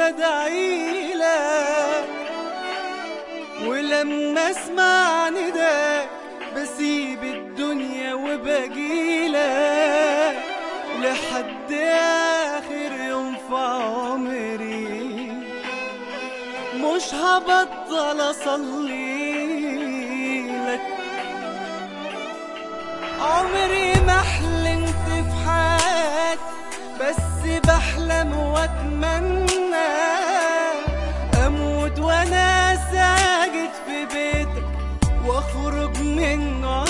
وادعيلك ولما اسمع نداك بسيب الدنيا وبجيلك لحد اخر يوم في عمري مش هبطل اصلي لك عمري ما حلمت في حياتي بس بحلم واتمنى اموت وانا ساجد في بيتك واخرج منه